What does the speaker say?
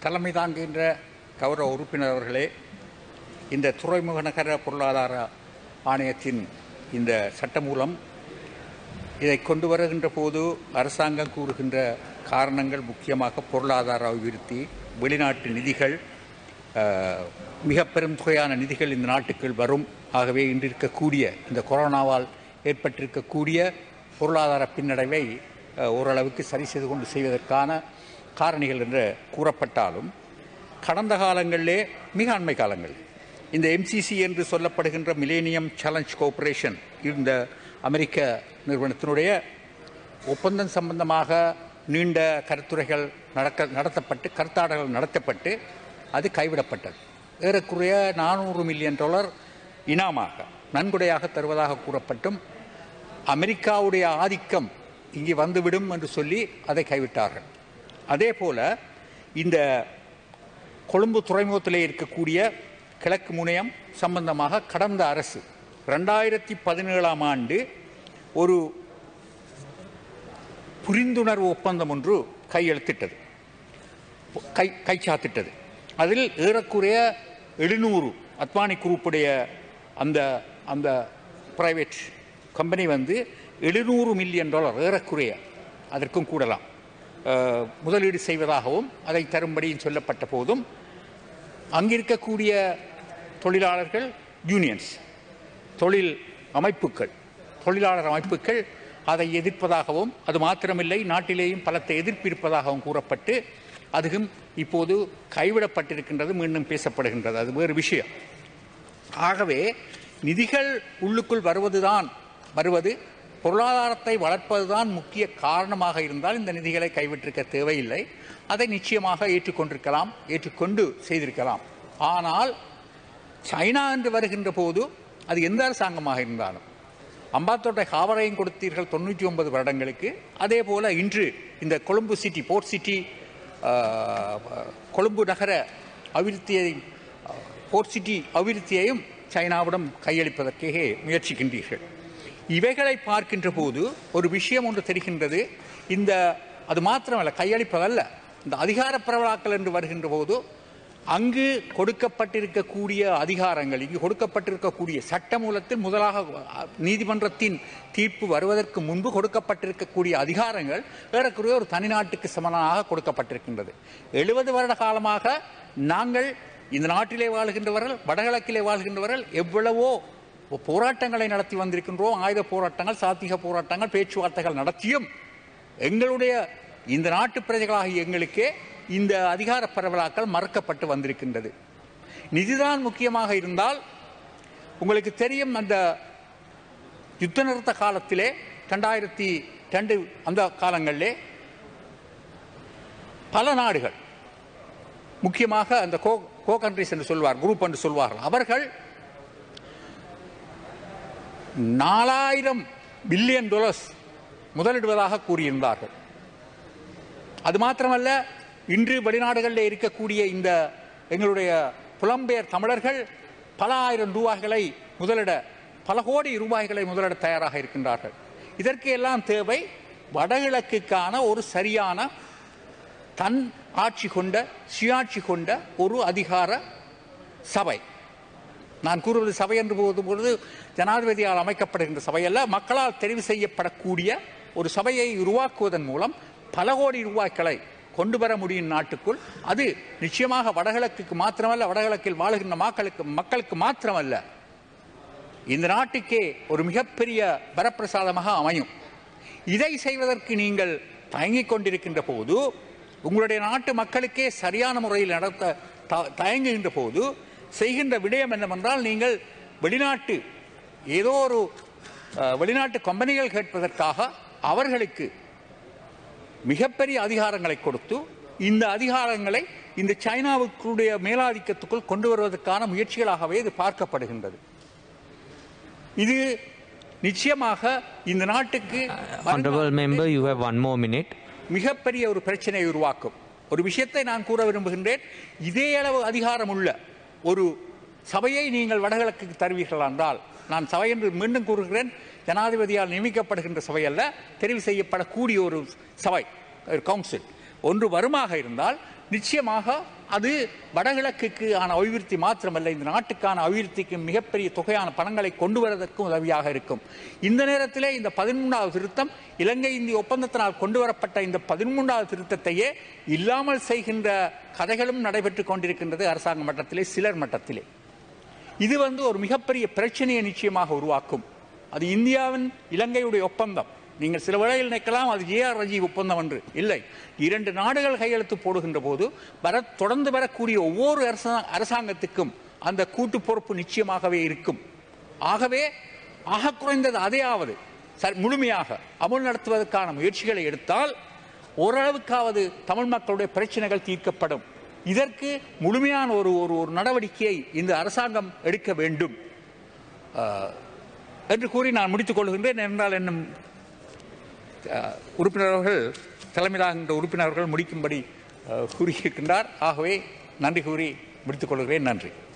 தலைமை தாங்குகின்ற கௌரவ உறுப்பினர் அவர்களே இந்த துறைமுக நகர பொருளாதார ஆணையத்தின் இந்த சட்டமூலம் இதை கொண்டு வருகின்ற போது அரசாங்கம் கூறுகின்ற காரணங்கள் முக்கியமாக பொருளாதார அபிவிருத்தி வெளிநாட்டு நிதிகள் அஹ், மிக பெரும் தொகையான நிதிகள் இந்த நாட்டுக்குள் வரும் ஆகவே இன்று இருக்கக்கூடிய இந்த கொரோனாவால் ஏற்பட்டிருக்கக்கூடிய பொருளாதார பின்னடைவை அஹ், ஓரளவுக்கு சரி செய்து கொண்டு செய்வதற்கான காரணிகள் என்று கூறப்பட்டாலும் கடந்த காலங்களிலே மிக அண்மை காலங்கள் இந்த எம்சிசி என்று சொல்லப்படுகின்ற மிலேனியம் சேலஞ்ச் கோஆபரேஷன் இந்த அமெரிக்க நிறுவனத்தினுடைய ஒப்பந்தம் சம்பந்தமாக நீண்ட கருத்துரைகள் நடக்க நடத்தப்பட்டு கருத்தாடல்கள் நடத்தப்பட்டு அது கைவிடப்பட்டது ஏறக்குறைய நானூறு மில்லியன் டாலர் இனாமாக நன்கொடையாக தருவதாக கூறப்பட்டும் அமெரிக்காவுடைய ஆதிக்கம் இங்கே வந்துவிடும் என்று சொல்லி அதை கைவிட்டார்கள் அதே போல இந்த கொழும்பு துறைமுகத்திலே இருக்கக்கூடிய கிழக்கு முனையம் சம்பந்தமாக கடந்த அரசு ரெண்டாயிரத்தி பதினேழாம் ஆண்டு ஒரு புரிந்துணர்வு ஒப்பந்தம் ஒன்று கையெழுத்திட்டது கை கைச்சாத்திட்டது அதில் ஏறக்குறைய எழுநூறு அத்வானி குரூப்புடைய அந்த அந்த பிரைவேட் கம்பெனி வந்து எழுநூறு மில்லியன் டாலர் ஏறக்குறைய அதற்கும் கூடலாம் அஹ், முதலீடு செய்வதாகவும் அதை தரும்படியும் சொல்லப்பட்ட போதும் அங்கிருக்கக்கூடிய தொழிலாளர்கள் யூனியன்ஸ் தொழில் அமைப்புகள் தொழிலாளர் அமைப்புகள் அதை எதிர்ப்பதாகவும் அது மாத்திரமில்லை நாட்டிலேயும் பலத்தை எதிர்ப்பு இருப்பதாகவும் கூறப்பட்டு அதுவும் இப்போது கைவிடப்பட்டிருக்கின்றது மீண்டும் பேசப்படுகின்றது அது வேறு விஷயம் ஆகவே நிதிகள் உள்ளுக்குள் வருவதுதான் வருவது பொருளாதாரத்தை வளர்ப்பதுதான் முக்கிய காரணமாக இருந்தால் இந்த நிதிகளை கைவிட்டிருக்க தேவையில்லை அதை நிச்சயமாக ஏற்றுக்கொண்டிருக்கலாம் ஏற்றுக்கொண்டு செய்திருக்கலாம் ஆனால் சைனா என்று வருகின்ற போது அது எந்த அரசாங்கமாக இருந்தாலும் அம்பாத்தோட்டை காவலையும் கொடுத்தீர்கள் தொண்ணூற்றி ஒன்பது வருடங்களுக்கு அதே போல இன்று இந்த கொழும்பு சிட்டி போர்ட் சிட்டி ஆஹ், கொழும்பு நகர அபிவிருத்தியை போர்ட் சிட்டி அபிவிருத்தியையும் சைனாவிடம் கையளிப்பதற்கே முயற்சிக்கின்றீர்கள் இவைகளை பார்க்கின்ற போது ஒரு விஷயம் ஒன்று தெரிகின்றது இந்த அது மாத்திரமல்ல கையளிப்பதல்ல இந்த அதிகார பரவலாக்கல் என்று வருகின்ற போது அங்கு கொடுக்கப்பட்டிருக்கக்கூடிய அதிகாரங்கள் இங்கு கொடுக்கப்பட்டிருக்கக்கூடிய சட்டமூலத்தில் முதலாக அஹ், நீதிமன்றத்தின் தீர்ப்பு வருவதற்கு முன்பு கொடுக்கப்பட்டிருக்கக்கூடிய அதிகாரங்கள் ஏறக்குறைய ஒரு தனிநாட்டுக்கு சமனாக கொடுக்கப்பட்டிருக்கின்றது எழுபது வருட காலமாக நாங்கள் இந்த நாட்டிலே வாழ்கின்றவர்கள் வடகிழக்கிலே வாழ்கின்றவர்கள் எவ்வளவோ போராட்டங்களை நடத்தி வந்திருக்கின்றோம் ஆயுத போராட்டங்கள் சாத்திக போராட்டங்கள் பேச்சுவார்த்தைகள் நடத்தியும் எங்களுடைய இந்த நாட்டு பிரஜைகளாகிய எங்களுக்கே இந்த அதிகார பரவலாக்கள் மறக்கப்பட்டு வந்திருக்கின்றது நிதிதான் முக்கியமாக இருந்தால் உங்களுக்கு தெரியும் அந்த யுத்த நிறுத்த காலத்திலே ரெண்டாயிரத்தி ரெண்டு அந்த காலங்களிலே பல நாடுகள் முக்கியமாக அந்த கோ கோ கண்ட்ரிஸ் என்று சொல்வார் குரூப் என்று சொல்வார்கள் அவர்கள் நாலாயிரம் பில்லியன் டாலர்ஸ் முதலிடுவதாக கூறியிருந்தார்கள் அது மாத்திரமல்ல இன்று வெளிநாடுகளில் இருக்கக்கூடிய இந்த எங்களுடைய புலம்பெயர் தமிழர்கள் பல ஆயிரம் ரூபாய்களை முதலிட பல கோடி ரூபாய்களை முதலிட தயாராக இருக்கின்றார்கள் இதற்கு எல்லாம் தேவை வடகிழக்குக்கான ஒரு சரியான தன் ஆட்சி கொண்ட சுயாட்சி கொண்ட ஒரு அதிகார சபை நான் கூறுவது சபை என்று போதும் பொழுது ஜனாதிபதியால் அமைக்கப்படுகின்ற சபையல்ல மக்களால் தெரிவு செய்யப்படக்கூடிய ஒரு சபையை உருவாக்குவதன் மூலம் பல கோடி ரூபாய்களை கொண்டு வர முடியும் நாட்டுக்குள் அது நிச்சயமாக வடகிழக்குக்கு மாத்திரமல்ல வடகிழக்கில் வாழுகின்ற மக்களுக்கு மக்களுக்கு மாத்திரமல்ல இந்த நாட்டுக்கே ஒரு மிகப்பெரிய வரப்பிரசாதமாக அமையும் இதை செய்வதற்கு நீங்கள் தயங்கிக் கொண்டிருக்கின்ற போது உங்களுடைய நாட்டு மக்களுக்கே சரியான முறையில் நடத்த த- தயங்குகின்ற போது செய்கின்ற விடயம் என்னவென்றால் நீங்கள் வெளிநாட்டு ஏதோ ஒரு அஹ், வெளிநாட்டு கம்பெனிகள் கேட்பதற்காக அவர்களுக்கு மிகப்பெரிய அதிகாரங்களை கொடுத்து இந்த அதிகாரங்களை இந்த சைனாவுக்குடைய மேலாதிக்கத்துக்குள் கொண்டு வருவதற்கான முயற்சிகளாகவே இது பார்க்கப்படுகின்றது இது நிச்சயமாக இந்த நாட்டுக்கு Honorable member, you have one more minute. மிகப்பெரிய ஒரு பிரச்சனையை உருவாக்கும் ஒரு விஷயத்தை நான் கூற விரும்புகின்றேன் இதே அளவு அதிகாரம் உள்ள ஒரு சபையை நீங்கள் வடகிழக்குக்கு தருவீர்கள் என்றால் நான் சபை என்று மீண்டும் கூறுகிறேன் ஜனாதிபதியால் நியமிக்கப்படுகின்ற சபை அல்ல தெரிவு செய்யப்படக்கூடிய ஒரு சபை ஒரு கவுன்சில் ஒன்று வருமாக இருந்தால் நிச்சயமாக அது வடகிழக்குக்கு ஆன அபிவிருத்தி மாத்திரமல்ல இந்த நாட்டுக்கான அபிவிருத்திக்கு மிகப்பெரிய தொகையான பணங்களை கொண்டு வருவதற்கும் உதவியாக இருக்கும் இந்த நேரத்திலே இந்த பதிமூன்றாவது திருத்தம் இலங்கை இந்திய ஒப்பந்தத்தினால் கொண்டு வரப்பட்ட இந்த பதிமூன்றாவது திருத்தத்தையே இல்லாமல் செய்கின்ற கதைகளும் நடைபெற்றுக் கொண்டிருக்கின்றது அரசாங்க மட்டத்திலே சிலர் மட்டத்திலே இது வந்து ஒரு மிகப்பெரிய பிரச்சனையை நிச்சயமாக உருவாக்கும் அது இந்தியாவின் இலங்கையுடைய ஒப்பந்தம் நீங்கள் சில வேளையில் நினைக்கலாம் அது ஜேஆர் ரஜீவ் ஒப்பந்தம் என்று இல்லை இரண்டு நாடுகள் கையெழுத்து போடுகின்ற போது வர தொடர்ந்து வரக்கூடிய ஒவ்வொரு அரசா- அரசாங்கத்துக்கும் அந்த கூட்டு பொறுப்பு நிச்சயமாகவே இருக்கும் ஆகவே ஆக குறைந்தது அதையாவது ச- முழுமையாக அமல் நடத்துவதற்கான முயற்சிகளை எடுத்தால் ஓரளவுக்காவது தமிழ் மக்களுடைய பிரச்சனைகள் தீர்க்கப்படும் இதற்கு முழுமையான ஒரு ஒரு ஒரு நடவடிக்கையை இந்த அரசாங்கம் எடுக்க வேண்டும் ஆஹ், என்று கூறி நான் முடித்துக் கொள்கின்றேன் என்றால் என்னும் ஆஹ், உறுப்பினர்கள் தலைமையிலாகின்ற உறுப்பினர்கள் முடிக்கும்படி ஆஹ், கூறியிருக்கின்றார் ஆகவே நன்றி கூறி முடித்துக் கொள்கிறேன் நன்றி